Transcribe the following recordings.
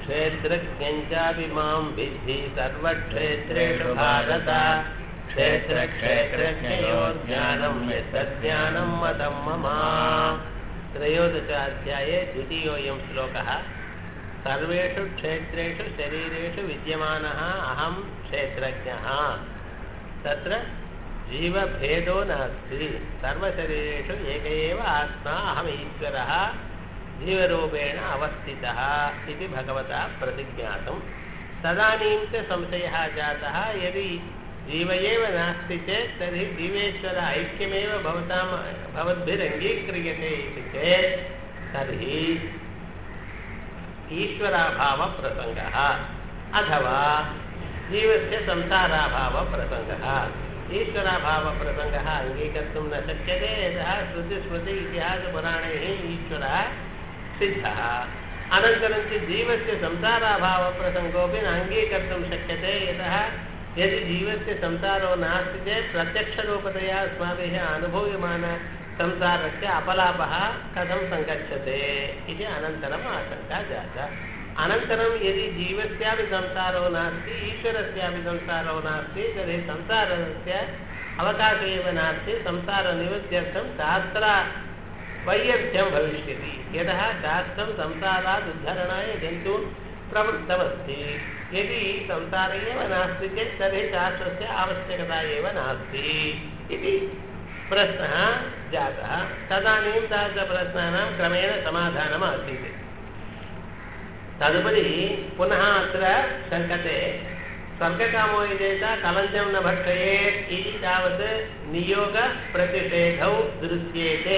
क्षेत्रज्ञञ्चापि मां विद्धि सर्वक्षेत्रेषु भारत क्षेत्रक्षेत्रज्ञयो ज्ञानं यत्तज्ज्ञानं मतं मम त्रयोदशाध्याये द्वितीयोऽयं श्लोकः सर्वेषु क्षेत्रेषु शरीरेषु विद्यमानः अहं क्षेत्रज्ञः तत्र जीवभेदो नास्ति सर्वशरीरेषु एक एव आत्मा अहम् ईश्वरः जीवरूपेण अवस्थितः इति भगवता प्रतिज्ञातं तदानीं च संशयः जातः यदि जीव एव नास्ति चेत् तर्हि जीवेश्वर ऐक्यमेव भवतां भवद्भिरङ्गीक्रियते इति चेत् तर्हि ईश्वराभावप्रसङ्गः अथवा जीवस्य संसाराभावप्रसङ्गः ईश्वराभावप्रसङ्गः अङ्गीकर्तुं न शक्यते यतः श्रुतिस्मृति इतिहासपुराणैः ईश्वरः सिद्धः अनन्तरं च जीवस्य संसाराभावप्रसङ्गोऽपि न अङ्गीकर्तुं शक्यते यतः यदि जीवस्य संसारो नास्ति चेत् प्रत्यक्षरूपतया अस्माभिः अनुभूयमान संसारस्य अपलापः कथं सङ्गच्छते इति अनन्तरम् आशङ्का जाता अनन्तरं यदि जीवस्यापि संसारो नास्ति ईश्वरस्यापि संसारो नास्ति तर्हि संसारस्य अवकाशः एव नास्ति संसारनिवृत्त्यर्थं शास्त्र वैयर्थ्यं भविष्यति यतः शास्त्रं संसारात् उद्धरणाय जन्तून् प्रवृत्तमस्ति यदि संसारे एव नास्ति चेत् तर्हि शास्त्रस्य आवश्यकता एव नास्ति इति प्रश्नः जातः तदानीं तादृशप्रश्नानां क्रमेण समाधानम् आसीत् तदुपरि पुनः अत्र शङ्कते स्वर्गकामो यजेत कलञ्जं न भक्षयेत् इति तावत् नियोगप्रतिषेधौ दृश्येते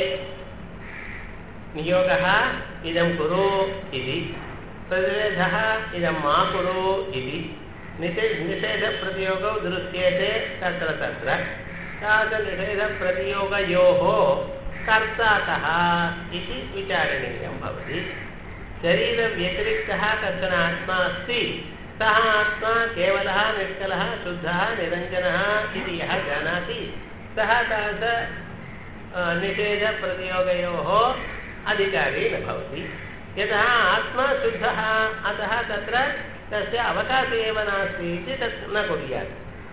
नियोगः इदं कुरु इति प्रतिषेधः इदं मा कुरु इति निषे निषेधप्रतियोगौ दृश्येते तत्र तत्र तादृशनिषेधप्रतियोगयोः कर्ता कः इति विचारणीयं भवति शरीरव्यतिरिक्तः कश्चन आत्मा अस्ति सः आत्मा केवलः निष्कलः शुद्धः निरञ्जनः इति यः जानाति सः तादृश निषेधप्रतियोगयोः अधिकारी न भवति यतः आत्मा शुद्धः अतः तत्र तस्य अवकाशः एव नास्ति इति तत् न कुर्यात्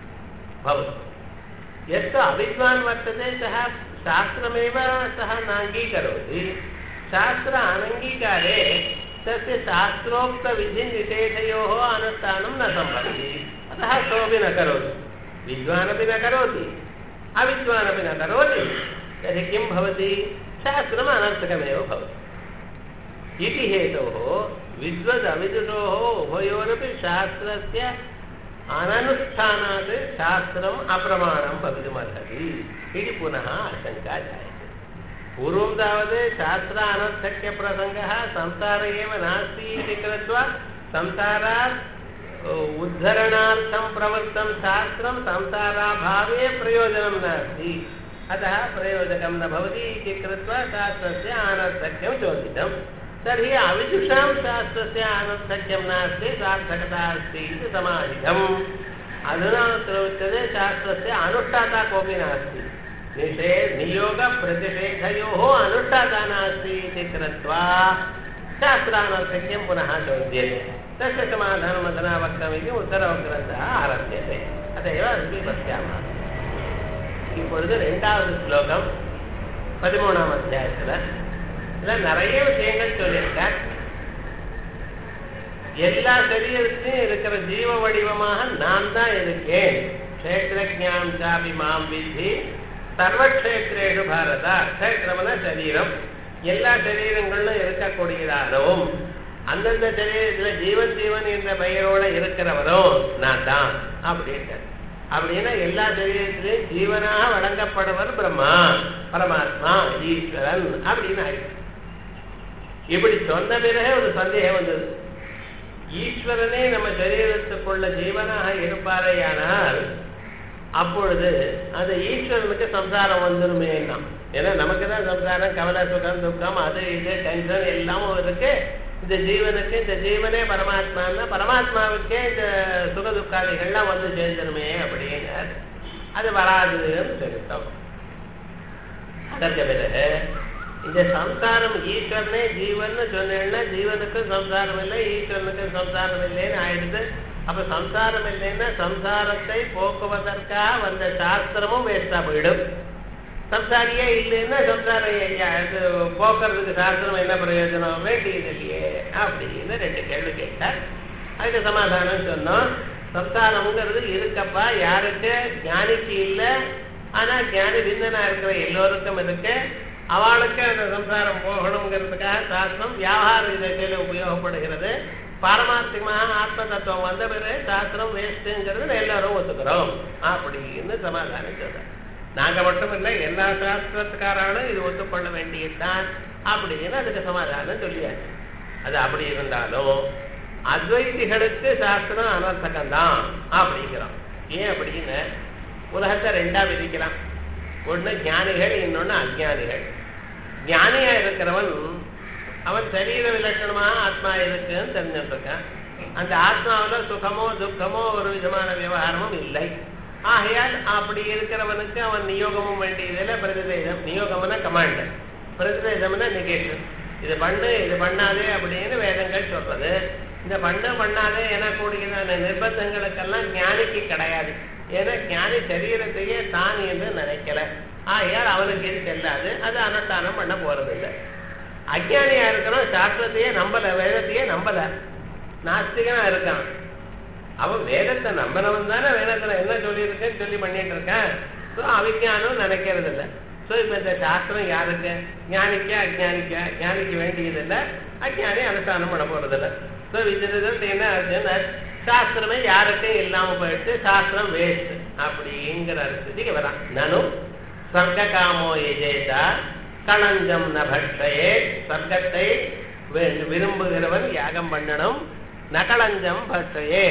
भवतु यस्तु अविद्वान् वर्तते सः शास्त्रमेव सः नाङ्गीकरोति शास्त्र अनङ्गीकारे तस्य शास्त्रोक्तविधिनिषेधयोः अनुष्ठानं न सम्भवति अतः सोऽपि न करोति विद्वानपि न करोति अविद्वानपि न करोति तर्हि किं भवति शास्त्रम् अनर्थकमेव भवति इति हेतोः विद्वदविदुषोः उभयोरपि शास्त्रस्य अननुष्ठानात् शास्त्रम् अप्रमाणं भवितुमर्हति इति पुनः आशङ्का जायते पूर्वं तावत् शास्त्र अनर्थक्यप्रसङ्गः संसार एव नास्ति इति कृत्वा संसारात् उद्धरणार्थं प्रवृत्तं शास्त्रं संसाराभावे प्रयोजनं नास्ति अतः प्रयोजकं न भवति इति कृत्वा शास्त्रस्य अनर्थक्यं चोदितं तर्हि अविदुषां शास्त्रस्य अनर्थक्यं नास्ति सार्थकता अस्ति इति समाहितम् अधुना अत्र उच्यते शास्त्रस्य अनुष्ठाता कोऽपि नास्ति निषे नियोगप्रतिषेधयोः अनुष्ठाता नास्ति इति कृत्वा शास्त्रानर्थक्यं पुनः चोद्यते तस्य समाधानम् अधुना वक्तमिति उत्तरवग्रन्थः आरभ्यते अत एव अस्मिन् पश्यामः இப்பொழுது ரெண்டாவது ஸ்லோகம் பதிமூணாம் அத்தியாயத்தில் இதில் நிறைய விஷயங்கள் சொல்லியிருக்கார் எல்லா சரீரத்திலையும் இருக்கிற ஜீவ வடிவமாக நான் தான் இருக்கேன் க்ஷேத்திரஜாம் சாபி மாம் வித்தி சர்வக்ஷேத்திரேஷு பாரதா க்ஷேத்திரம்னா சரீரம் எல்லா சரீரங்களிலும் இருக்கக்கூடியதாகவும் அந்தந்த சரீரத்தில் ஜீவன் ஜீவன் என்ற பெயரோட இருக்கிறவரும் நான் தான் அப்படின்ட்டு அப்படின்னா எல்லா சரீரத்திலையும் ஜீவனாக வழங்கப்படுவர் பிரம்மா பரமாத்மா ஈஸ்வரன் அப்படின்னு ஆயிடுச்சு இப்படி சொன்ன பிறகு ஒரு சந்தேகம் வந்தது ஈஸ்வரனே நம்ம சரீரத்துக்குள்ள ஜீவனாக இருப்பாரேயானால் அப்பொழுது அந்த ஈஸ்வரனுக்கு சம்சாரம் வந்துருமே ஏன்னா நமக்கு தான் சம்சாரம் கவலை சுகம் துக்கம் அது இது டென்ஷன் எல்லாமும் இருக்கு இந்த ஜீவனுக்கு இந்த ஜீவனே பரமாத்மான்னா பரமாத்மாவுக்கே இந்த சுக துக்காதிகள்லாம் வந்து சேர்ந்துருமே அப்படின்னு அது வராதுன்னு சொல்லிட்டோம் அதற்கு பிறகு இந்த சம்சாரம் ஈஸ்வரனே ஜீவன் சொன்னேன்னா ஜீவனுக்கும் சம்சாரம் இல்லை ஈஸ்வரனுக்கும் சம்சாரம் இல்லைன்னு ஆயிடுது அப்ப சம்சாரம் இல்லைன்னா சம்சாரத்தை போக்குவதற்காக வந்த சாஸ்திரமும் வேஸ்டா போயிடும் சம்சாரியே இல்லைன்னா சம்சாரம் ஐயா, இது போக்குறதுக்கு சாஸ்திரம் என்ன பிரயோஜனம் வேண்டியது இல்லையே அப்படின்னு ரெண்டு கேள்வி கேட்டார் அதுக்கு சமாதானம் சொன்னோம் சம்சாரம்ங்கிறது இருக்கப்பா யாருக்கு ஞானிக்கு இல்லை ஆனா ஞானி விந்தனா இருக்கிற எல்லோருக்கும் இருக்கு அவளுக்கு அந்த சம்சாரம் போகணுங்கிறதுக்காக சாஸ்திரம் வியாபார விதத்தில் உபயோகப்படுகிறது பாரமார்த்திகமாக ஆத்ம தத்துவம் வந்த பிறகு சாஸ்திரம் வேஸ்ட்டுங்கிறது எல்லாரும் ஒத்துக்கிறோம் அப்படின்னு சமாதானம் சொல்றேன் நாங்க மட்டும் இல்லை எல்லா சாஸ்திரத்துக்காராலும் இது ஒத்துக்கொள்ள வேண்டியதுதான் அப்படின்னு அதுக்கு சமாதானம் சொல்லியாச்சு அது அப்படி இருந்தாலும் அத்வைதிகளுக்கு சாஸ்திரம் அனர்த்தகம்தான் அப்படிங்கிறோம் ஏன் அப்படின்னு உலகத்தை ரெண்டா விதிக்கலாம் ஒண்ணு ஞானிகள் இன்னொன்னு அஜ்ஞானிகள் ஞானியா இருக்கிறவன் அவன் சரீர விலட்சணமாக ஆத்மா இருக்குன்னு தெரிஞ்சுட்டு இருக்கான் அந்த ஆத்மாவுல சுகமோ துக்கமோ ஒரு விதமான விவகாரமும் இல்லை ஆகையால் அப்படி இருக்கிறவனுக்கு அவன் நியோகமும் வேண்டியதில்லை பிரதிவேதம் நியோகம்னா கமாண்ட் பிரதிவேதம்னா நெகேஷன் இது பண்ணு இது பண்ணாதே அப்படின்னு வேதங்கள் சொல்றது இந்த பண்ணு பண்ணாதே எனக்கூடியதான நிர்பந்தங்களுக்கெல்லாம் ஞானிக்கு கிடையாது ஏன்னா ஞானி சரீரத்தையே தான் என்று நினைக்கல ஆகையால் அவனுக்கு இது செல்லாது அது அனுஷ்டானம் பண்ண போறதில்லை அஜ்ஞானியா இருக்கிறவன் சாஸ்திரத்தையே நம்பல வேதத்தையே நம்பல நாஸ்திகனா இருக்கான் அவன் வேதத்தை நம்பினவன் தானே வேதத்துல என்ன சொல்லியிருக்கேன்னு சொல்லி பண்ணிட்டு இருக்கான் ஸோ அவிஜானம் நினைக்கிறது இல்லை ஸோ இப்போ இந்த சாஸ்திரம் யாருக்கு ஞானிக்கா அஜ்ஞானிக்கா ஞானிக்கு வேண்டியது இல்லை அஜ்ஞானி அனுஷ்டானம் பண்ண போறது இல்லை ஸோ இது ரிசல்ட் என்ன ஆச்சுன்னா சாஸ்திரமே யாருக்கும் இல்லாம போயிடுச்சு சாஸ்திரம் வேஸ்ட் அப்படிங்கிற ஸ்திதிக்கு வரான் நானும் சொர்க்க காமோ எஜேதா களஞ்சம் ந பட்சயே சொர்க்கத்தை வி- விரும்புகிறவன் யாகம் பண்ணணும் நகளஞ்சம் பட்சயே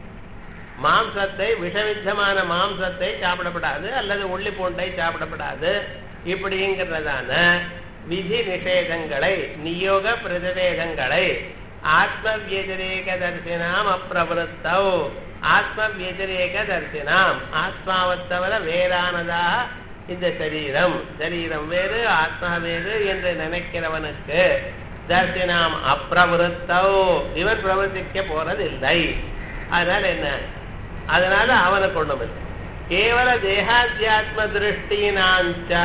மாம்சத்தை விஷவித்தமான மாம்சத்தை சாப்பிடப்படாது அல்லது உள்ளி பூண்டை சாப்பிடப்படாது இப்படிங்கிறதான விதி நிஷேதங்களை நியோக பிரதிவேதங்களை ஆத்ம வியதிரேக தரிசனாம் அப்பிரவருத்தௌ ஆத்ம வியதிரேக தரிசனாம் ஆத்மாவைத் தவிர வேறானதாக இந்த சரீரம் சரீரம் வேறு ஆத்மா வேறு என்று நினைக்கிறவனுக்கு தர்சினாம் அப்பிரவருத்தௌ இவன் பிரவர்த்திக்க போறதில்லை அதனால என்ன அதனால அவனுக்கு ஒண்ணும் இல்லை கேவல தேகாத்தியாத்ம திருஷ்டினாஞ்சா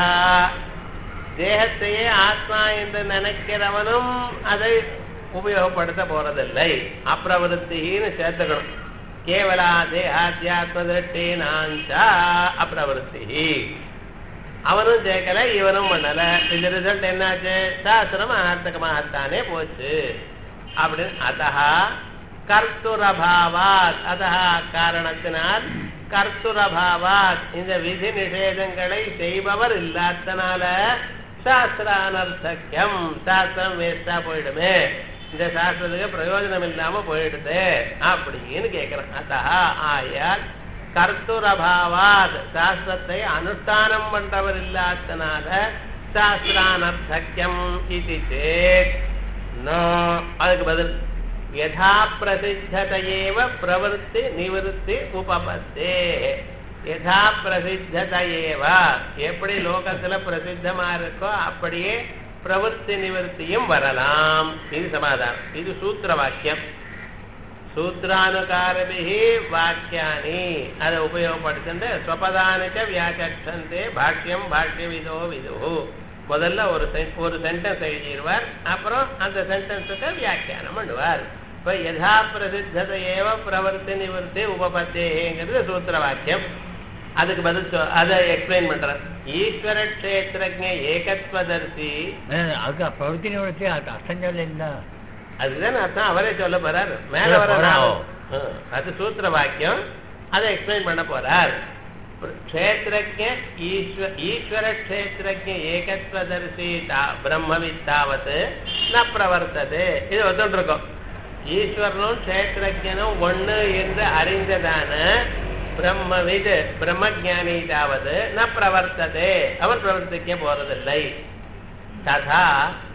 தேகத்தையே ஆத்மா என்று நினைக்கிறவனும் அதை உபயோகப்படுத்த போறதில்லை அப்பிரவருத்தின்னு சேர்த்துக்கணும் கேவலா தேகாத்தியாத்ம திருஷ்டினாஞ்சா அப்பிரவருத்தி அவனும் சேர்க்கல இவனும் பண்ணல இந்த ரிசல்ட் என்னாச்சு சாஸ்திரம் அனர்த்தகமாகத்தானே போச்சு அப்படின்னு அதஹா கர்த்துரபாவாத் அதஹா காரணத்தினால் கர்த்துரபாவாத் இந்த விதி நிஷேதங்களை செய்பவர் இல்லாதனால சாஸ்திரானர்த்தக்கியம் சாஸ்திரம் வேஸ்டா போயிடுமே இந்த சாஸ்திரத்துக்கு பிரயோஜனம் இல்லாம போயிடுது அப்படின்னு கேட்கிறேன் அதஹா ஆயால் கர்த்துரபாவாத் சாஸ்திரத்தை அனுஷ்டானம் பண்றவர் இல்லாதனால சாஸ்திரானர்த்தக்கியம் இது சேத் நோ அதுக்கு பதில் யதா பிரசித்ததையேவ பிரவருத்தி நிவருத்தி உபபத்தே யதா பிரசித்ததையேவ எப்படி லோகத்துல பிரசித்தமா இருக்கோ அப்படியே பிரவருத்தி நிவர்த்தியும் வரலாம் இது சமாதானம் இது சூத்திர வாக்கியம் சூத்ரானுகாரபிஹி வாக்கியானி அதை உபயோகப்படுத்திட்டு ஸ்வபதானிச்ச வியாச்சந்தே பாஷ்யம் பாஷ்ய விதோ விது முதல்ல ஒரு sen- ஒரு சென்டென்ஸ் எழுதிடுவார் அப்புறம் அந்த சென்டென்ஸுக்கு வியாக்கியானம் பண்ணுவார் இப்ப யதா பிரசித்தத ஏவ பிரவர்த்தி நிவர்த்தி உபபத்தேங்கிறது சூத்திர வாக்கியம் அதுக்கு பதில் சொ- அதை எக்ஸ்பிளைன் பண்றேன் ஈஸ்வர க்ஷேத்திரஜ ஏகத்வதர்சி அதுக்கு பிரவೃತ್ತಿ ನಿವೃತ್ತಿ ಅಷ್ಟಂಜಲಿಂದ அதுதான் அர்த்தம் அவரே சொல்ல போறார் மேல சொல்ல வர போறா. நாமம். ஆ, அது சூத்திர வாக்கியம் அதை எக்ஸ்பிளைன் பண்ண போறார் க்ஷேத்திரஜ ஈஸ்வர ஈஸ்வர க்ஷேத்திரஜ ஏகத்வதர்சி தா- பிரம்மவித் தாவத் ந பிரவர்த்தது இது ஒத்துட்டு இருக்கோம் ஈஸ்வரனும் க்ஷேத்திரஜனும் ஒண்ணு என்று அறிந்ததான பிரம்மவித் பிரம்மஜானி தாவது ந பிரவர்த்ததே அவர் பிரவர்த்திக்க போறதில்லை ததா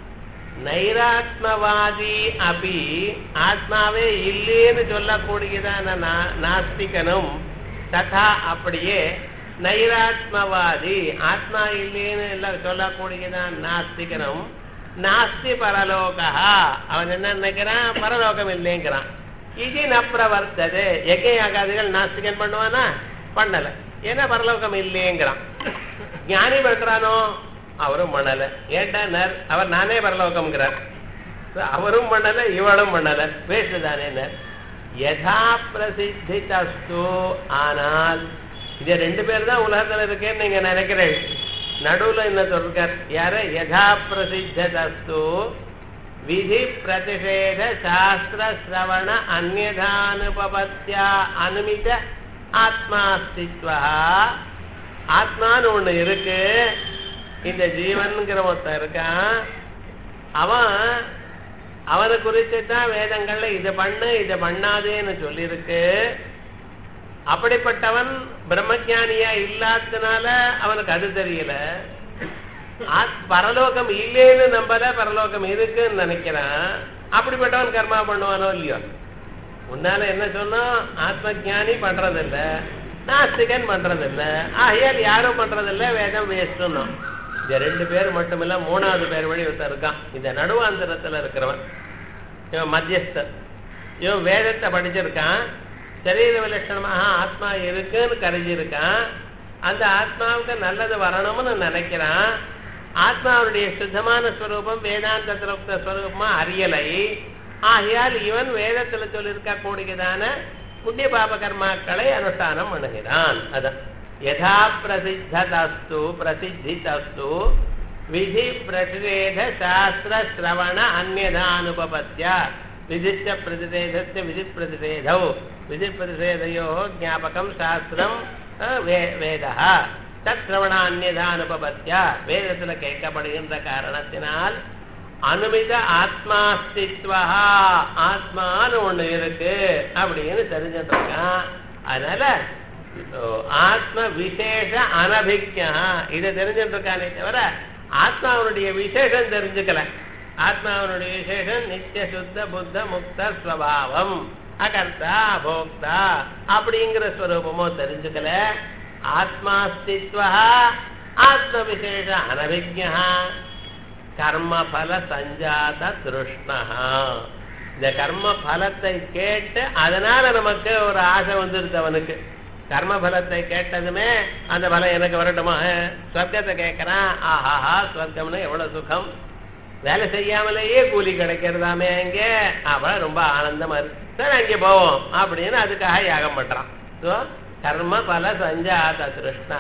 நைராத்மவாதி அபி ஆத்மாவே இல்லேன்னு சொல்லக்கூடியதான நா- நாஸ்திகனும் ததா அப்படியே நைராத்மவாதி ஆத்மா இல்லைன்னு எல்லாம் சொல்லக்கூடியதான் நாஸ்திகனும் நாஸ்தி பரலோகா அவன் என்ன நினைக்கிறான் பரலோகம் இல்லைங்கிறான் இது நப்பிரவர்த்தது எகை ஆகாதிகள் நாஸ்திகன் பண்ணுவானா பண்ணல ஏன்னா பரலோகம் இல்லைங்கிறான் ஞானி பண்றானோ அவரும் பண்ணல ஏன்டார் அவர் நானே பரலோகம்ங்கிறார் அவரும் பண்ணல இவளும் பண்ணல வேஸ்ட் தானே யதா பிரசித்தி தஸ்து ஆனால் இது ரெண்டு பேர் தான் உலகத்துல இருக்கேன்னு நீங்க நினைக்கிறேன் நடுவுல என்ன சொல்றார் யாரு யதா பிரசித்த தஸ்து விதி பிரதிஷேத சாஸ்திர சிரவண அந்நதானுபபத்தியா அனுமித ஆத்மாஸ்தித்வா ஆத்மான்னு ஒண்ணு இருக்கு இந்த ஜீவன்கிற ஒருத்தன் இருக்கான் அவன் அவனை குறித்து தான் வேதங்கள்ல இதை பண்ணு இதை பண்ணாதேன்னு சொல்லியிருக்கு அப்படிப்பட்டவன் பிரம்மஜானியா இல்லாததுனால அவனுக்கு அது தெரியல பரலோகம் இல்லைன்னு நம்பல பரலோகம் இருக்குன்னு நினைக்கிறான் அப்படிப்பட்டவன் கர்மா பண்ணுவானோ இல்லையோ உன்னால என்ன சொன்னோம் ஆத்ம ஜானி பண்றதில்ல நாஸ்திகன் பண்றதில்ல ஆகையால் யாரும் பண்றதில்ல வேதம் வேஸ்ட்னோம் இந்த ரெண்டு பேர் மட்டும் இல்ல மூணாவது பேர் வழி ஒருத்தர் இருக்கான் இந்த நடுவாந்திரத்துல இருக்கிறவன் இவன் மத்தியஸ்தர் இவன் வேதத்தை படிச்சிருக்கான் சரீர விலட்சணமாக ஆத்மா இருக்குன்னு கருதியிருக்கான் அந்த ஆத்மாவுக்கு நல்லது வரணும்னு நினைக்கிறான் ஆத்மாவுடைய சுத்தமான ஸ்வரூபம் வேதாந்தத்திர ஸ்வரூபமா அறியலை ஆகையால் இவன் வேதத்துல சொல்லியிருக்க கூடியதான புண்ணிய பாப கர்மாக்களை அனுஷ்டானம் பண்ணுகிறான் அதான் யதா பிரசித்தஸ்து பிரசித்திதஸ்து விதி பிரதிவேத சாஸ்திர சிரவண அந்நதானுபபத்தியா விதிச்ச பிரதிவேதஸ்ய விதி பிரதிவேதௌ விதி பிரதிவேதையோ ஜாபகம் சாஸ்திரம் வேதா தத் சிரவணான்யதானுபபத்தியா வேதத்துல கேட்கப்படுகின்ற காரணத்தினால் அனுமித ஆத்மாஸ்தித்வா ஆத்மான்னு ஒண்ணு இருக்கு அப்படின்னு தெரிஞ்சுட்டு இருக்கான் அதனால ஆத்ம விசேஷ அனபிக்யா இதை தெரிஞ்சுட்டு இருக்கானே தவிர ஆத்மாவனுடைய விசேஷம் தெரிஞ்சுக்கல ஆத்மாவனுடைய விசேஷம் நித்திய சுத்த புத்த முக்த ஸ்வபாவம் அகர்த்தா போக்தா அப்படிங்கிற ஸ்வரூபமோ தெரிஞ்சுக்கல ஆத்மாஸ்தித்வா ஆத்ம விசேஷ அனபிக்யா கர்மபல சஞ்சாத திருஷ்ணா இந்த கர்ம பலத்தை கேட்டு அதனால நமக்கு ஒரு ஆசை வந்துருது அவனுக்கு கர்ம பலத்தை கேட்டதுமே அந்த பலம் எனக்கு வரட்டுமா சொர்க்கத்தை கேட்கறான் ஆஹாஹா சொர்க்கம்னு எவ்வளவு சுகம் வேலை செய்யாமலேயே கூலி கிடைக்கிறதாமே அங்கே அவன் ரொம்ப ஆனந்தமா இருக்கு சரி அங்கே போவோம் அப்படின்னு அதுக்காக யாகம் பண்றான் ஸோ கர்ம பல சஞ்சாத திருஷ்ணா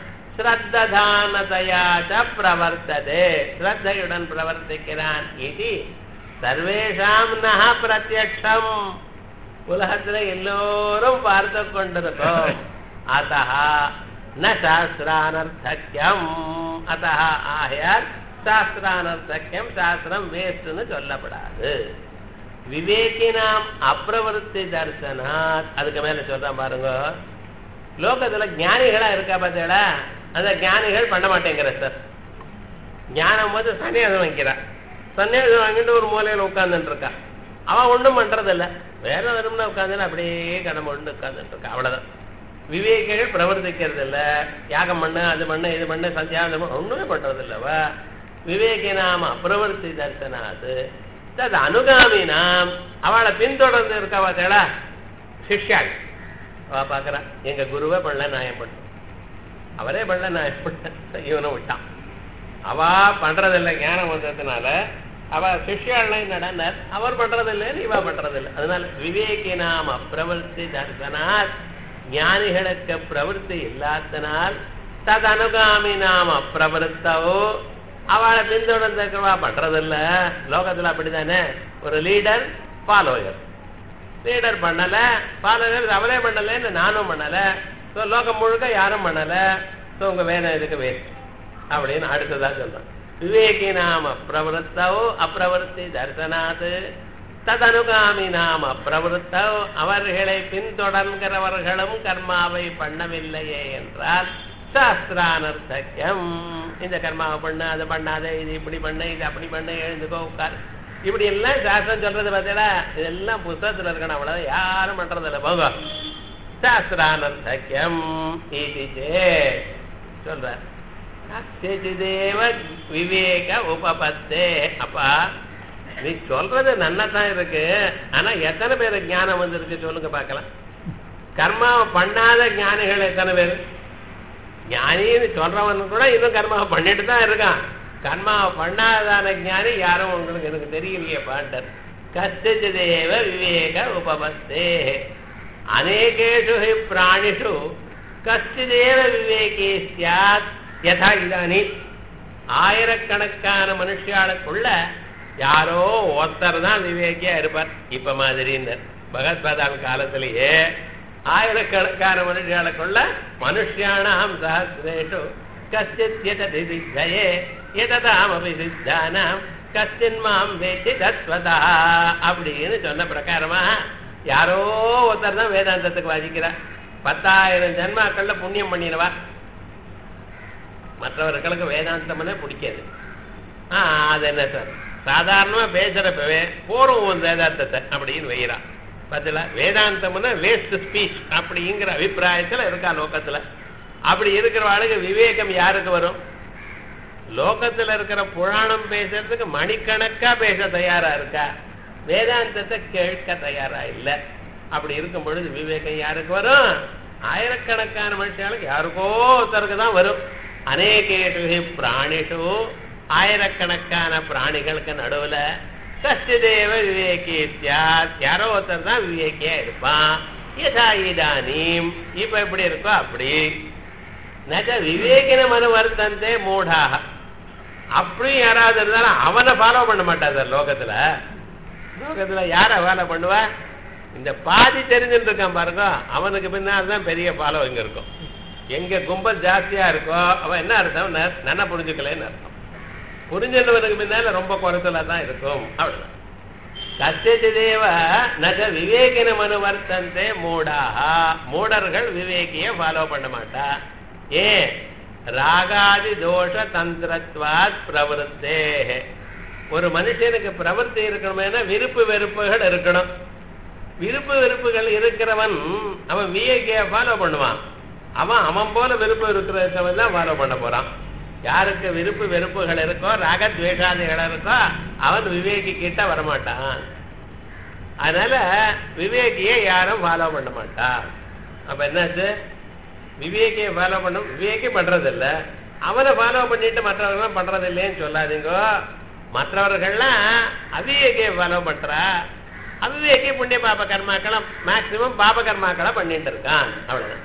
ஸ்ரத்ததானதையாச்ச பிரவர்த்ததே ஸ்ரத்தையுடன் பிரவர்த்திக்கிறான் இது சர்வேஷாம் நக பிரத்யக்ஷம் உலகத்துல எல்லோரும் பார்த்து கொண்டிருக்கோம் அத்தா ந சாஸ்திரானர்த்தக்கியம் அத்தா ஆகையால் சாஸ்திரானர்த்தக்கியம் சாஸ்திரம் வேஸ்ட்னு சொல்லப்படாது விவேகினாம் அப்பிரவருத்தி தர்சனாத் அதுக்கு மேல சொல்றேன் பாருங்க லோகத்துல ஞானிகளா இருக்கா பார்த்தீங்களா அந்த ஞானிகள் பண்ண மாட்டேங்கிற சார் ஞானம் போது சன்னியாசம் வைக்கிறான் சன்னியாசம் வாங்கிட்டு ஒரு மூலையில உட்கார்ந்துட்டு இருக்கா அவன் ஒண்ணும் பண்றது இல்ல வேற வரும்னா உட்காந்து அப்படியே கடமை ஒன்று உட்கார்ந்துட்டு இருக்கா அவ்வளவுதான் விவேகிகள் பிரவர்த்திக்கிறது இல்ல யாகம் பண்ண அது பண்ண இது பண்ண சந்தியாவந்தம் ஒண்ணுமே பண்றது இல்லவ விவேகி நாம அப்பிரவர்த்தி தர்சனாது தது அனுகாமி நாம் அவளை பின்தொடர்ந்து இருக்கா பார்த்தேடா சிஷ்யாள் அவ பாக்குறா எங்க குருவே பண்ணல நான் ஏன் பண்ண அவரே பண்ணல நான் ஏன் பண்ண இவனை விட்டான் அவ பண்றதில்லை ஞானம் வந்ததுனால அவ சிஷ்யாள்லாம் என்னடா அவர் பண்றதில்லைன்னு இவ பண்றதில்லை அதனால விவேகி நாம் அப்பிரவர்த்தி தர்சனாத் ஞானிகளுக்கு பிரவருத்தி இல்லாதனால் தது அனுகாமி நாம் அப்பிரவருத்தவோ அவளை பின்தொடர்ந்துக்கிறவா பண்றதில்ல லோகத்துல அப்படிதானே ஒரு லீடர் ஃபாலோயர் லீடர் பண்ணல ஃபாலோயர் அவரே பண்ணலன்னு நானும் பண்ணல ஸோ லோகம் முழுக்க யாரும் பண்ணல ஸோ உங்க வேதம் இதுக்கு வேஸ்ட் அப்படின்னு அடுத்ததா சொல்றேன் விவேகி நாம பிரவருத்தவோ அப்பிரவருத்தி தர்சனாது ததனுகாமி நாம் அப்பிரவருத்தவோ அவர்களை பின்தொடர்கிறவர்களும் கர்மாவை பண்ணவில்லையே என்றால் சாஸ்திரானர்த்தக்கியம் இந்த கர்மாவை பண்ண அதை பண்ணாத இது இப்படி பண்ண இது அப்படி பண்ண எழுந்துக்கோ உட்கார் இப்படி எல்லாம் சாஸ்திரம் சொல்றது பார்த்தீங்களா இதெல்லாம் புத்தகத்துல இருக்கணும் அவ்வளவு யாரும் பண்றது இல்லை போங்க சாஸ்திரானர்த்தக்கியம் இது சேத் சொல்ற கசிதேவ விவேக உபபத்தே அப்பா நீ சொல்றது நன்னதான் இருக்கு ஆனா எத்தனை பேர் ஞானம் வந்திருக்கு சொல்லுங்க பார்க்கலாம் கர்மாவை பண்ணாத ஞானிகள் எத்தனை பேர் ஞானின்னு சொல்றவன் கூட இன்னும் கர்மாவை பண்ணிட்டு தான் இருக்கான் கர்மாவை பண்ணாதான ஞானி யாரும் உங்களுக்கு எனக்கு தெரியலையே பாண்டர் கஷ்டிதேவ விவேக உபபத்தே அநேகேஷு ஹி பிராணிஷு கஷ்டிதேவ விவேகே சியாத் யதா இதானி ஆயிரக்கணக்கான மனுஷாளுக்குள்ள யாரோ ஒருத்தர் தான் விவேகியா இருப்பார் இப்ப மாதிரின்னு பகவத்பாதாவின் காலத்திலேயே ஆயிரக்கணக்கான மனுஷாளுக்குள்ள மனுஷியானாம் சஹசிரேஷு கச்சித் எததி சித்தயே எததாமபி சித்தானாம் கச்சின் மாம் வேத்தி தத்வதா அப்படின்னு சொன்ன பிரகாரமா யாரோ ஒருத்தர் தான் வேதாந்தத்துக்கு வாசிக்கிறா பத்தாயிரம் ஜன்மாக்கள்ல புண்ணியம் பண்ணிடுவா மற்றவர்களுக்கு வேதாந்தம்னே பிடிக்காது ஆ அது என்ன சார் சாதாரணமா பேசுறப்பவே போறோம் வேதாந்தத்தை அப்படின்னு வைகிறான் பார்த்தல வேதாந்தம்னா வேஸ்ட் ஸ்பீச் அப்படிங்கிற அபிப்பிராயத்துல இருக்கா லோகத்துல அப்படி இருக்கிறவாளுக்கு விவேகம் யாருக்கு வரும் லோகத்துல இருக்கிற புராணம் பேசுறதுக்கு மணிக்கணக்கா பேச தயாரா இருக்கா வேதாந்தத்தை கேட்க தயாரா இல்ல அப்படி இருக்கும் பொழுது விவேகம் யாருக்கு வரும் ஆயிரக்கணக்கான மனுஷாளுக்கு யாருக்கோ ஒருத்தருக்கு தான் வரும் அநேகேஷு பிராணிஷு ஆயிரக்கணக்கான பிராணிகளுக்கு நடுவுல கஷ்டதேவ விவேகி சியாத் யாரோ ஒருத்தர் தான் விவேகியா இருப்பான் யதா இதானீம் இப்ப எப்படி இருக்கோ அப்படி நஜ விவேகின மனு வர்த்தந்தே மூடாக அப்படியும் யாராவது இருந்தாலும் அவனை ஃபாலோ பண்ண மாட்டா சார் லோகத்துல லோகத்துல யார ஃபாலோ பண்ணுவா இந்த பாதி தெரிஞ்சுட்டு இருக்கான் பாருங்க அவனுக்கு பின்னால் தான் பெரிய ஃபாலோ இங்க இருக்கும் எங்க கும்பல் ஜாஸ்தியா இருக்கோ அவன் என்ன அர்த்தம் நன்ன புரிஞ்சுக்கலன்னு அர்த்தம் புரிஞ்சவனுக்கு பின்னால ரொம்ப குறைச்சலா தான் இருக்கும் அவ்வளவுதான் கஷ்டதேவ நக விவேகின மனு வர்த்தந்தே மூடாக மூடர்கள் விவேகிய ஃபாலோ பண்ண மாட்டா ஏன் ராகாதி தோஷ தந்திரத்வாத் பிரவருத்தே ஒரு மனுஷனுக்கு பிரவருத்தி இருக்கணுமேனா விருப்பு வெறுப்புகள் இருக்கணும் விருப்பு வெறுப்புகள் இருக்கிறவன் அவன் விவேகிய ஃபாலோ பண்ணுவான் அவன் அவன் போல விருப்பு இருக்கிறவன் தான் ஃபாலோ பண்ண போறான் யாருக்கு விருப்பு வெறுப்புகள் இருக்கோ ராகத்வேஷாதிகள் இருக்கோ அவன் விவேகி கிட்ட வரமாட்டான் அதனால விவேகியை யாரும் ஃபாலோ பண்ண மாட்டான் அப்ப என்னாச்சு விவேகியை ஃபாலோ பண்ண விவேகி பண்றதில்ல அவனை ஃபாலோ பண்ணிட்டு மற்றவர்கள் பண்றது இல்லைன்னு சொல்லாதீங்க மற்றவர்கள்லாம் அவிவேகியை ஃபாலோ பண்றா அவிவேகி புண்ணிய பாப கர்மாக்களை மேக்சிமம் பாப கர்மாக்களை பண்ணிட்டு இருக்கான் அவ்வளவுதான்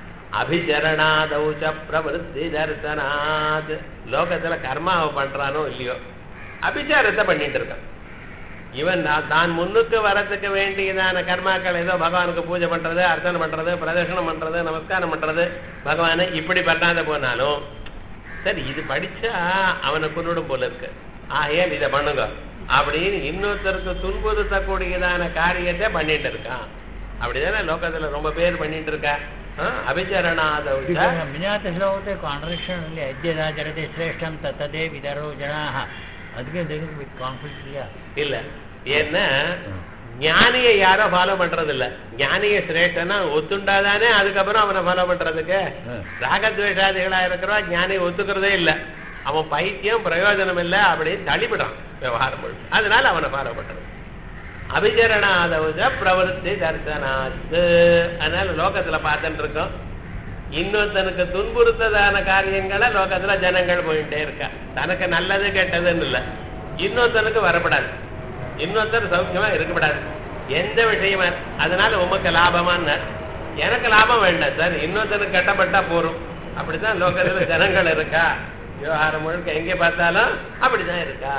அபிச்சரணாதௌச்ச பிரவருத்தி தர்சனாத் லோகத்துல கர்மாவை பண்றானோ இல்லையோ அபிச்சாரத்தை பண்ணிட்டு இருக்கான் இவன் தான் முன்னுக்கு வரத்துக்கு வேண்டியதான கர்மாக்கள் ஏதோ பகவானுக்கு பூஜை பண்றது அர்ச்சனை பண்றது பிரதர்ஷனம் பண்றது நமஸ்காரம் பண்றது பகவானை இப்படி பண்ணாத போனாலும் சரி இது படிச்சா அவனை கொண்டுடும் போல இருக்கு ஆகையால் இதை பண்ணுங்க அப்படின்னு இன்னொருத்தருக்கு துன்புறுத்தக்கூடியதான காரியத்தை பண்ணிட்டு இருக்கான் அப்படிதானே லோகத்துல ரொம்ப பேர் பண்ணிட்டு இருக்கா ಅಭಿಚರಣಾದ ವಿನಾಥ ಶ್ಲೋಕತೆ ಕಾಂಟ್ರಡಿಕ್ಷನ್ ಅಲ್ಲಿ ಅದ್ಯದಾಚರತೆ ಶ್ರೇಷ್ಠಂ ತತ್ತದೇ ವಿದರೋ ಜನಾ அதுக்கு இதுக்கு கான்ஃபிளிக் இல்லையா இல்ல ஏன்னா ஞானியை யாரோ ஃபாலோ பண்றது இல்ல ஞானிய சிரேஷ்டனா ஒத்துண்டாதானே அதுக்கப்புறம் அவனை ஃபாலோ பண்றதுக்கு ராகத்வேஷாதிகளா இருக்கிறவா ஞானியை ஒத்துக்கிறதே இல்ல அவன் பைத்தியம் பிரயோஜனம் இல்ல அப்படின்னு தள்ளிவிடுறான் விவகாரம் முழுக்க அதனால அவனை ஃபாலோ பண்றது அபிச்சரணாதவுஜ பிரவருத்தி தர்சனாத்து அதனால லோகத்துல பார்த்துட்டு இருக்கோம் இன்னொருத்தனுக்கு துன்புறுத்ததான காரியங்களை லோகத்துல ஜனங்கள் போயிட்டே இருக்கா தனக்கு நல்லது கெட்டதுன்னு இல்ல இன்னொருத்தனுக்கு வரப்படாது இன்னொருத்தர் சௌக்கியமா இருக்கப்படாது எந்த விஷயமா அதனால உமக்கு லாபமான்னு எனக்கு லாபம் வேண்டாம் சார் இன்னொருத்தனுக்கு கட்டப்பட்டா போறோம் அப்படித்தான் லோகத்துல ஜனங்கள் இருக்கா விவகாரம் முழுக்க எங்க பார்த்தாலும் அப்படிதான் இருக்கா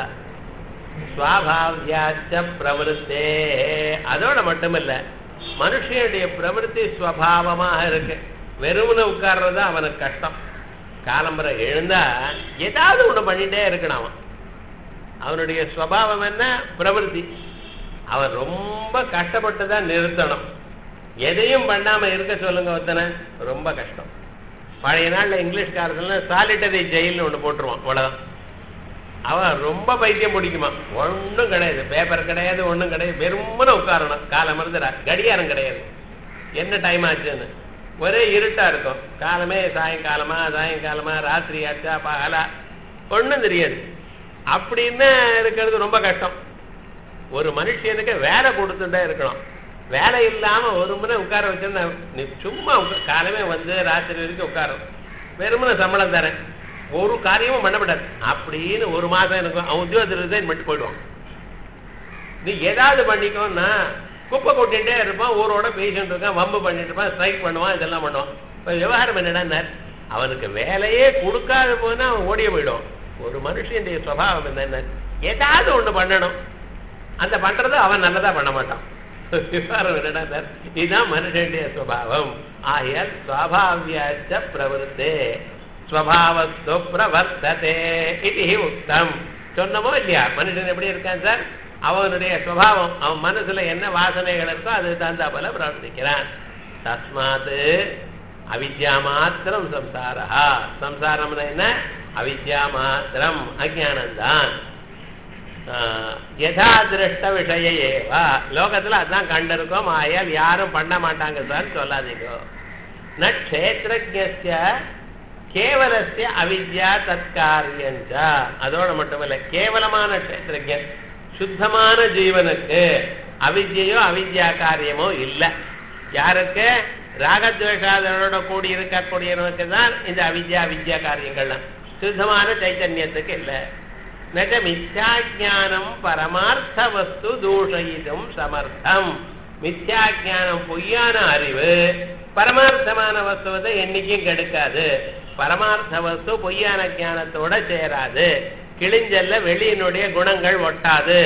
சுவாபாவியாச்ச பிரவருத்தே அதோட மட்டுமில்ல மனுஷனுடைய பிரவருத்தி ஸ்வபாவமாக இருக்கு வெறுமனை உட்கார்றது அவனுக்கு கஷ்டம் காலம்பரை எழுந்தா ஏதாவது ஒண்ணு பண்ணிட்டே இருக்கணும் அவன் அவனுடைய ஸ்வபாவம் என்ன பிரவருத்தி அவன் ரொம்ப கஷ்டப்பட்டு தான் நிறுத்தணும் எதையும் பண்ணாம இருக்க சொல்லுங்க ஒருத்தனை ரொம்ப கஷ்டம் பழைய நாள்ல இங்கிலீஷ்காரர்கள் சாலிட்டரி ஜெயில்னு ஒண்ணு போட்டுருவான் அவ்வளவுதான் அவன் ரொம்ப பைத்தியம் பிடிக்குமா ஒன்றும் கிடையாது பேப்பர் கிடையாது ஒன்றும் கிடையாது வெறுமனை உட்காரணும் காலம் மறந்துடா கடியாரம் கிடையாது என்ன டைம் ஆச்சுன்னு ஒரே இருட்டா இருக்கும் காலமே சாயங்காலமா சாயங்காலமா ராத்திரி ஆச்சா பகலா ஒண்ணும் தெரியாது அப்படின்னு இருக்கிறது ரொம்ப கஷ்டம் ஒரு மனுஷனுக்கு வேலை கொடுத்துட்டே இருக்கணும் வேலை இல்லாம ஒரு முறை உட்கார வச்சிருந்தா நீ சும்மா உட்கா- காலமே வந்து ராத்திரி வரைக்கும் உட்காரும் வெறுமனை சம்பளம் தரேன் ஒரு காரியமும் பண்ணப்படாது அப்படின்னு ஒரு மாசம் எனக்கு அவன் உத்தியோகத்தில் ரிசைன் பண்ணிட்டு போயிடுவான் நீ ஏதாவது பண்ணிக்கோன்னா குப்பை கொட்டிகிட்டே இருப்பான் ஊரோட பேசிட்டு இருக்கான் வம்பு பண்ணிட்டு இருப்பான் ஸ்ட்ரைக் பண்ணுவான் இதெல்லாம் பண்ணுவான் இப்போ விவகாரம் என்னடா அவனுக்கு வேலையே கொடுக்காத போதுனா அவன் ஓடிய போயிடும் ஒரு மனுஷனுடைய சுவாவம் என்ன ஏதாவது ஒண்ணு பண்ணணும் அந்த பண்றது அவன் நல்லதா பண்ண மாட்டான் விவகாரம் என்னடா இதுதான் மனுஷனுடைய சுவாவம் ஆயல் சுவாபாவியாச்ச பிரவருத்தே ஸ்வபாவஸ்து பிரவர்த்ததே இது உத்தம் சொன்னமோ இல்லையா மனுஷன் எப்படி இருக்கான் சார் அவனுடைய சுவாவம் அவன் மனசுல என்ன வாசனைகள் இருக்கோ அது தகுந்தா போல பிரவர்த்திக்கிறான் தஸ்மாத் அவித்யா மாத்திரம் சம்சாரா சம்சாரம்னா என்ன அவித்யா மாத்திரம் அஜானந்தான் யதா திருஷ்ட விஷய ஏவா லோகத்துல அதான் கண்டிருக்கோம் ஆயால் யாரும் பண்ண மாட்டாங்க சார் சொல்லாதீங்க ந க்ஷேத்திரஜ்ய கேவலஸ்ய அவித்யா தற்காரியஞ்ச அதோட மட்டுமல்ல கேவலமான க்ஷேத்திரஜன் சுத்தமான ஜீவனுக்கு அவித்யையோ அவித்யா காரியமோ இல்லை யாருக்கு ராகத்வேஷாதனோட கூடி இருக்கக்கூடியவனுக்கு தான் இந்த அவித்யா வித்யா காரியங்கள்லாம் சுத்தமான சைத்தன்யத்துக்கு இல்லை நஜ மித்யாஜானம் பரமார்த்த வஸ்து தூஷயிதும் சமர்த்தம் மித்யாஜானம் பொய்யான அறிவு பரமார்த்தமான வஸ்துவத்தை என்னைக்கும் கெடுக்காது பரமார்த்த வஸ்து பொய்யான ஞானத்தோட சேராது கிழிஞ்சல்ல வெளியினுடைய குணங்கள் ஒட்டாது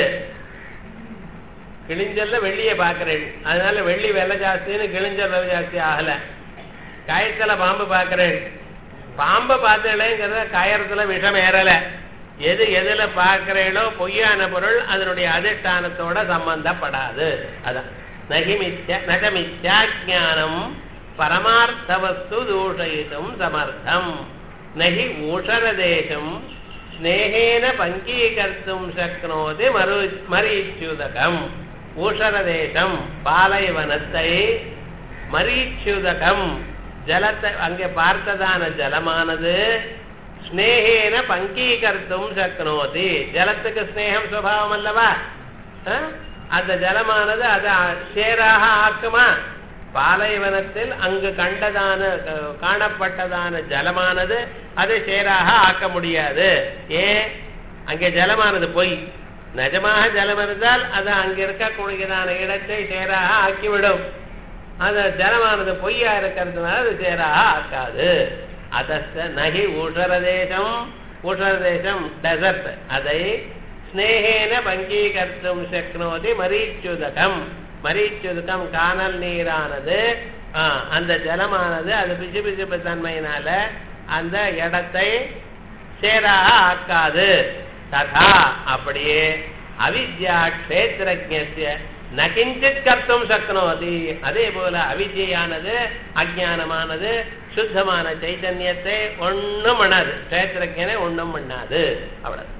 கிழிஞ்சல்ல வெள்ளியை பார்க்கிறேன் அதனால வெள்ளி விலை ஜாஸ்தின்னு கிழிஞ்சல் விலை ஜாஸ்தி ஆகல கயத்துல பாம்பு பார்க்கிறேன் பாம்பை பார்த்தேங்கிறத கயறத்துல விஷம் ஏறல எது எதுல பார்க்கிறீங்களோ பொய்யான பொருள் அதனுடைய அதிஷ்டானத்தோட சம்பந்தப்படாது அதான் நகிமித்ய நகமித்யாஜானம் பரமார்த்த வஸ்து தூஷயித்தும் சமர்த்தம் நகி ஊஷரதேசம் ஸ்னேகேன பங்கீகர்த்தும் சக்னோதி மரு மரீச்சுதகம் ஊஷரதேசம் பாலைவனத்தை மரீச்சுதகம் ஜலத்தை அங்கே பார்த்ததான ஜலமானது ஸ்னேகேன பங்கீகர்த்தும் சக்னோதி ஜலத்துக்கு ஸ்னேகம் சுவாவம் அல்லவா அஹ்? அந்த ஜலமானது அதை சேராக ஆக்குமா பாலைவனத்தில் அங்கு கண்டதான அஹ், காணப்பட்டதான ஜலமானது அதை சேராக ஆக்க முடியாது ஏன் அங்கே ஜலமானது பொய் நிஜமாக ஜலம் இருந்தால் அது அங்க இருக்கக்கூடியதான இடத்தை சேராக ஆக்கிவிடும் அந்த ஜலமானது பொய்யா இருக்கிறதுனால அது சேராக ஆக்காது அதஸ்த நகி ஊஷரதேசம் ஊஷரதேசம் டெசர்ட் அதை ஸ்னேகேன பங்கீகர்த்தும் சக்னோதி மரீச்சுதகம் மரீச்சுதகம் காணல் நீரானது ஆ, அந்த ஜலமானது அது பிசு பிசுப்பு தன்மையினால அந்த இடத்தை சேராக ஆக்காது ததா அப்படியே அவித்யா க்ஷேத்திரஜ்ய நகிஞ்சித் கர்த்தும் சக்னோதி அதே போல அவித்யானது அஜானமானது சுத்தமான சைத்தன்யத்தை ஒண்ணும் பண்ணாது க்ஷேத்திரஜனை ஒண்ணும் பண்ணாது அவ்வளவு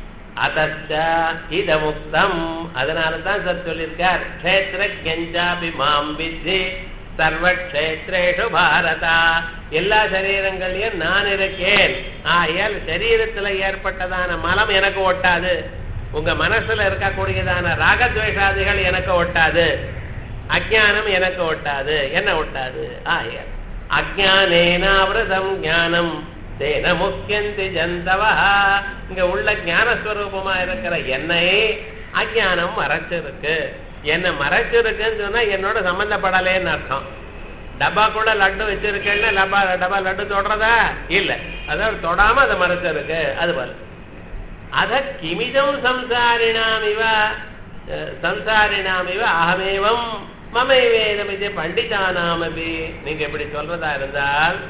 அதச்ச இதமுக்தம் அதனால தான் சார் சொல்லியிருக்கார் க்ஷேத்திரஜாபி மாம் வித்தி சர்வக்ஷேத்ரேஷு பாரதா எல்லா சரீரங்களையும் நான் இருக்கேன் ஆகையால் சரீரத்துல ஏற்பட்டதான மலம் எனக்கு ஒட்டாது உங்க மனசுல இருக்கக்கூடியதான ராகத்வேஷாதிகள் எனக்கு ஒட்டாது அஜானம் எனக்கு ஒட்டாது என்ன ஒட்டாது ஆகையால் அஜானேனாவிரதம் ஞானம் தேன முக்கியந்தி ஜந்தவா இங்க உள்ள ஞானஸ்வரூபமா இருக்கிற என்னை அஜானம் மறைச்சிருக்கு என்ன மறைச்சிருக்குன்னு சொன்னா என்னோட சம்பந்தப்படலேன்னு அர்த்தம் டப்பாக்குள்ள லட்டு வச்சிருக்கேன்னா டப்பா டப்பா லட்டு தொடுறதா இல்ல அதாவது தொடாம அதை மறைச்சிருக்கு அது போல அத கிமிதம் சம்சாரிணாமிவ அஹ், சம்சாரிணாமிவ அகமேவம் மமைவேதம் இது பண்டிதானாமபி நீங்க இப்படி சொல்றதா இருந்தால்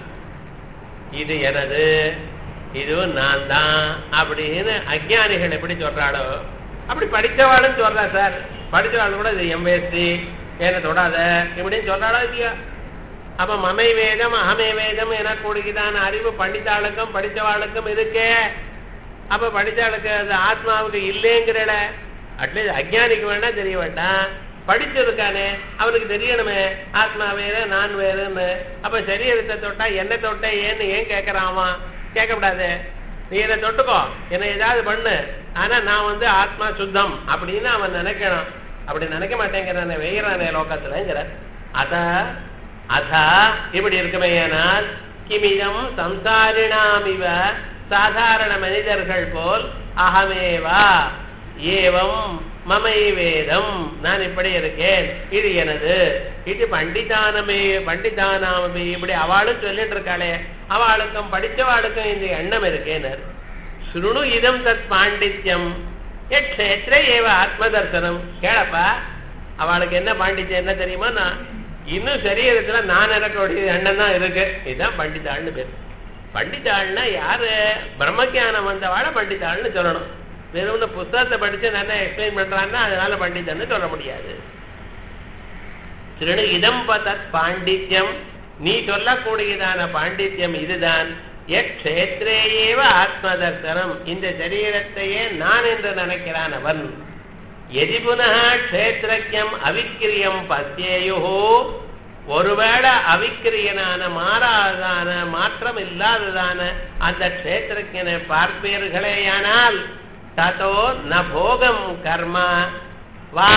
இது எனது இதுவும் நான் தான் அப்படின்னு அஜ்ஞானிகள் எப்படி சொல்றாளோ அப்படி படித்தவாளும் சொல்றா சார் படித்தவாள் கூட இது எம்வேஸ்டி என்ன தொடாத இப்படின்னு சொல்றாளோ இல்லையா அப்ப மமை வேதம் அகமே வேதம் என கூடுகிறான அறிவு பண்டிதாளுக்கும் படித்தவாளுக்கும் இருக்கே அப்ப படித்தாளுக்கு அது ஆத்மாவுக்கு இல்லைங்கிறட அட்லீஸ்ட் அஜ்ஞானிக்கு வேணா தெரிய வேண்டாம் படிச்சிருக்கானே அவனுக்கு தெரியணுமே ஆத்மா வேறு நான் வேறுன்னு அப்ப சரீரத்தை தொட்டா என்ன தொட்ட ஏன்னு ஏன் கேட்கறாமா கேட்கக்கூடாது நீ என்னை தொட்டுக்கோ என்னை ஏதாவது பண்ணு ஆனா நான் வந்து ஆத்மா சுத்தம் அப்படின்னு அவன் நினைக்கணும் அப்படி நினைக்க மாட்டேங்கிறானே வெயிறானே லோகத்துலங்கிற அத அதா இப்படி இருக்குமே ஆனால் கிமிதம் சம்சாரிணாமிவ சாதாரண மனிதர்கள் போல் அகமேவா ஏவம் மமை வேதம் நான் இப்படி இருக்கேன் இது எனது இது பண்டிதானமே பண்டிதானாமே இப்படி அவளும் சொல்லிட்டு இருக்காளே அவளுக்கும் படிச்சவாளுக்கும் இந்த எண்ணம் இருக்கேனர் சுருணு இதம் தத் பாண்டித்யம் எக்ஷேத்திர ஏவ ஆத்ம தர்சனம் கேளப்பா அவளுக்கு என்ன பாண்டித்யம் என்ன தெரியுமா நான் இன்னும் சரீரத்துல நான் இருக்கக்கூடிய எண்ணம் தான் இருக்கு இதுதான் பண்டிதாள்னு பேர் பண்டிதாள்னா யாரு பிரம்மஜானம் வந்தவாளை பண்டிதாள்னு சொல்லணும் வெறும் புஸ்தகத்தை படிச்சு நல்லா எக்ஸ்பிளைன் பண்றான்னா அதனால பண்டிதன்னு சொல்ல முடியாது திருடு இதம் தத் பாண்டித்யம் நீ சொல்லக்கூடியதான பாண்டித்யம் இதுதான் எக்ஷேத்திரேயேவ ஆத்ம தர்சனம் இந்த சரீரத்தையே நான் என்று நினைக்கிறான் அவன் எதி புனः க்ஷேத்திரஜம் அவிக்கிரியம் பத்தியேயோ ஒருவேளை அவிக்கிரியனான மாறாதான மாற்றம் இல்லாததான அந்த க்ஷேத்திரஜனை பார்ப்பீர்களேயானால் ததோ ந போகம் கர்ம வா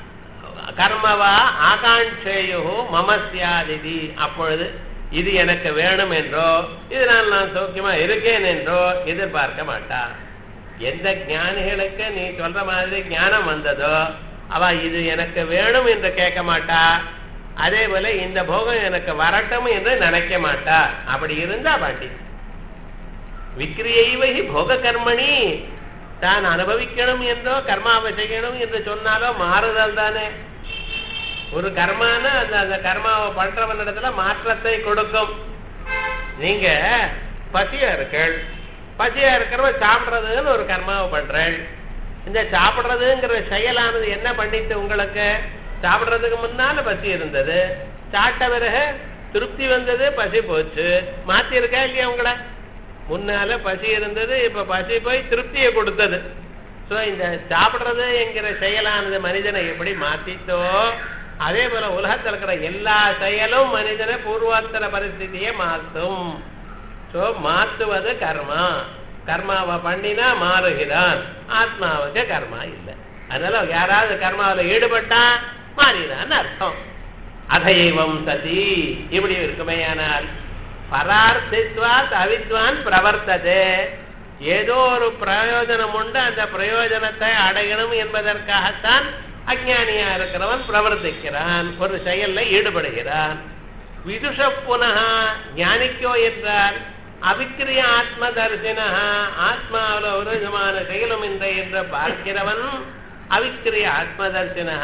கர்மவா ஆகாங்கேயோ மமசியாதிதி அப்பொழுது இது எனக்கு வேணும் என்றோ இதனால் நான் சௌக்கியமா இருக்கேன் என்றோ எதிர்பார்க்க மாட்டார் எந்த ஞானிகளுக்கு நீ சொல்ற மாதிரி ஞானம் வந்ததோ அவ இது எனக்கு வேணும் என்று கேட்க மாட்டா அதே போல இந்த போகம் எனக்கு வரட்டும் என்று நினைக்க மாட்டா அப்படி இருந்தா பாண்டி விக்கிரியைவகி போக கர்மணி தான் அனுபவிக்கணும் என்றோ கர்மாவை செய்யணும் என்று சொன்னாலோ மாறுதல் தானே ஒரு கர்மான அந்த அந்த கர்மாவை பண்றவனிடத்துல மாற்றத்தை கொடுக்கும் நீங்க பசியா இருக்கள் பசியா இருக்கிறவ சாப்பிடுறதுன்னு ஒரு கர்மாவை பண்றேன் இந்த சாப்பிடுறதுங்கிற செயலானது என்ன பண்ணிட்டு உங்களுக்கு சாப்பிடுறதுக்கு முன்னால பசி இருந்தது சாப்பிட்ட பிறகு திருப்தி வந்தது பசி போச்சு மாத்தி இருக்கா இல்லையா உங்களை முன்னால பசி இருந்தது இப்ப பசி போய் திருப்தியை கொடுத்தது சோ இந்த சாப்பிடுறது என்கிற செயலானது மனிதனை எப்படி மாத்தித்தோ அதே போல உலகத்தில் இருக்கிற எல்லா செயலும் மனிதனை பூர்வாத்தர பரிஸ்திதியை மாற்றும் சோ மாத்துவது கர்மா கர்மாவை பண்ணினா மாறுகிறான் ஆத்மாவுக்கு கர்மா இல்லை அதனால யாராவது கர்மாவில் ஈடுபட்டா மாறினான்னு அர்த்தம் அதைவம் சதி இப்படி இருக்குமேயானால் பரார்த்தித்வாத் அவித்வான் பிரவர்த்ததே ஏதோ ஒரு பிரயோஜனம் உண்டு அந்த பிரயோஜனத்தை அடையணும் என்பதற்காகத்தான் அஜானியா இருக்கிறவன் பிரவர்த்திக்கிறான் ஒரு செயல்ல ஈடுபடுகிறான் விதுஷ புனக ஞானிக்கோ என்றால் அவிக்கிரிய ஆத்ம தரிசனா ஆத்மாவில் ஒரு விதமான செயலும் இல்லை என்று பார்க்கிறவன் அவிக்கிரிய ஆத்ம தரிசனா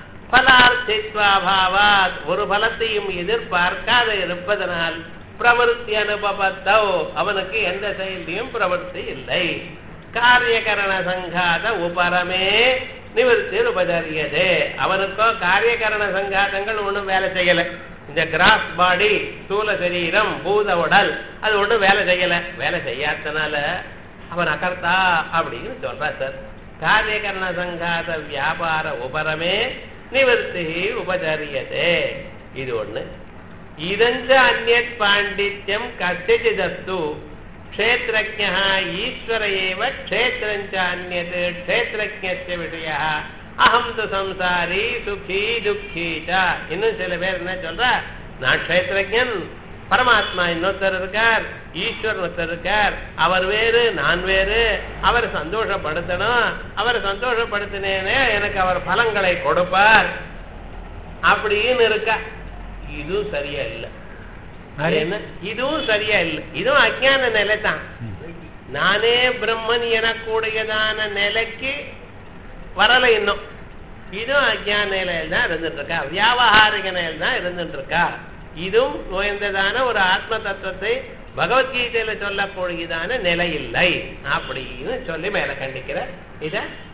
பலார்த்தித்வாபாவாத் ஒரு பலத்தையும் எதிர்பார்க்காத இருப்பதனால் பிரவருத்தி அனுபவத்தோ அவனுக்கு எந்த செயலையும் பிரவருத்தி இல்லை காரியகரண சங்காத உபரமே நிவர்த்தி உபதரியதே அவனுக்கோ காரியகரண சங்காதங்கள் ஒண்ணும் வேலை செய்யல இந்த கிராஸ் பாடி ஸ்தூல சரீரம் பூத உடல் அது ஒண்ணும் வேலை செய்யல வேலை செய்யாதனால அவன் அகர்த்தா அப்படின்னு சொல்றா சார் காரியகரண சங்காத வியாபார உபரமே நிவர்த்தி உபச்சரியதே இது ஒண்ணு இதஞ்ச அந்நத் பாண்டித்யம் கசிதஸ்து க்ஷேத்திரஜ ஈஸ்வர ஏவ க்ஷேத்திரஞ்ச அந்நத் க்ஷேத்திரஜ்ய விஷய அகம் து சம்சாரி சுகி துக்கி ச இன்னும் சில பேர் என்ன சொல்ற நான் க்ஷேத்திரஜன் பரமாத்மா இன்னொருத்தர் இருக்கார் ஈஸ்வரன் ஒருத்தர் இருக்கார் அவர் வேறு நான் வேறு அவர் சந்தோஷப்படுத்தணும் அவர் சந்தோஷப்படுத்தினேனே எனக்கு அவர் பலங்களை கொடுப்பார் அப்படின்னு இருக்கா இதுவும் சரியா இல்லை என்ன இதுவும் சரியா இல்லை இதுவும் அஜான நிலை தான் நானே பிரம்மன் எனக்கூடியதான நிலைக்கு வரல இன்னும் இதுவும் அஜான நிலையில் தான் இருந்துட்டு இருக்கா வியாபகாரிக நிலையில் தான் இருந்துட்டு இருக்கா இதுவும் உயர்ந்ததான ஒரு ஆத்ம தத்துவத்தை பகவத்கீதையில சொல்லக்கூடியதான நிலை இல்லை அப்படின்னு சொல்லி மேல கண்டிக்கிற இத